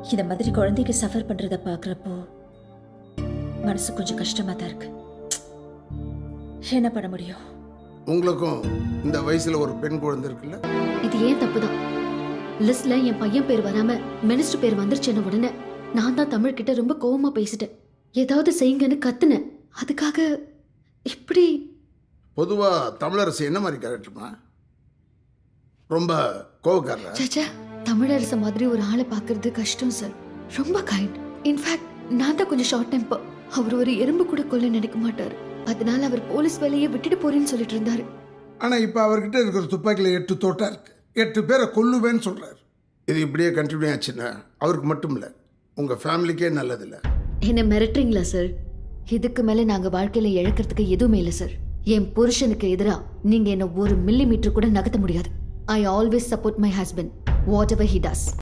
இந்த மாதிரி குழந்தைங்க சஃபர் பண்றத பார்க்குறப்போ மனசு கொஞ்சம் கஷ்டமா தான் இருக்கு என்ன பண்ண முடியும் உங்களுக்கும் இந்த வயசுல ஒரு பெண் குழந்தை இருக்குல்ல இது ஏன் தப்புதான் லிஸ்ட்ல என் பையன் பேர் வராம மினிஸ்டர் பேர் வந்துருச்சுன்ன உடனே நான் தான் தமிழ் கிட்ட ரொம்ப கோவமா பேசிட்டேன் ஏதாவது செய்யுங்கன்னு கத்துனேன் அதுக்காக இப்படி பொதுவா தமிழரசு என்ன மாதிரி கேரக்டர்மா ரொம்ப கோவக்காரரா சச்சா தமிழரச மாதிரி ஒரு ஆளை பார்க்கிறது கஷ்டம் சார் ரொம்ப கைண்ட் இன்ஃபேக்ட் நான் தான் கொஞ்சம் ஷார்ட் டெம்பர் அவர் ஒரு எறும்பு கூட கொல்ல நினைக்க மாட்டாரு அதனால அவர் போலீஸ் வேலையை விட்டுட்டு போறேன்னு சொல்லிட்டு இருந்தாரு ஆனா இப்ப அவர்கிட்ட இருக்கிற துப்பாக்கியில எட்டு தோட்டா இருக்கு எட்டு பேரை கொல்லுவேன்னு சொல்றாரு இது இப்படியே கண்டினியூ ஆச்சுன்னா அவருக்கு மட்டும் இல்லை உங்க ஃபேமிலிக்கே நல்லதில்லை என்ன மிரட்டுறீங்களா சார் இதுக்கு மேல நாங்க வாழ்க்கையில இழக்கிறதுக்கு எதுவுமே இல்லை சார் என் புருஷனுக்கு எதிரா நீங்க என்ன ஒரு மில்லி மீட்டர் கூட நகர்த்த முடியாது I always support my husband whatever he does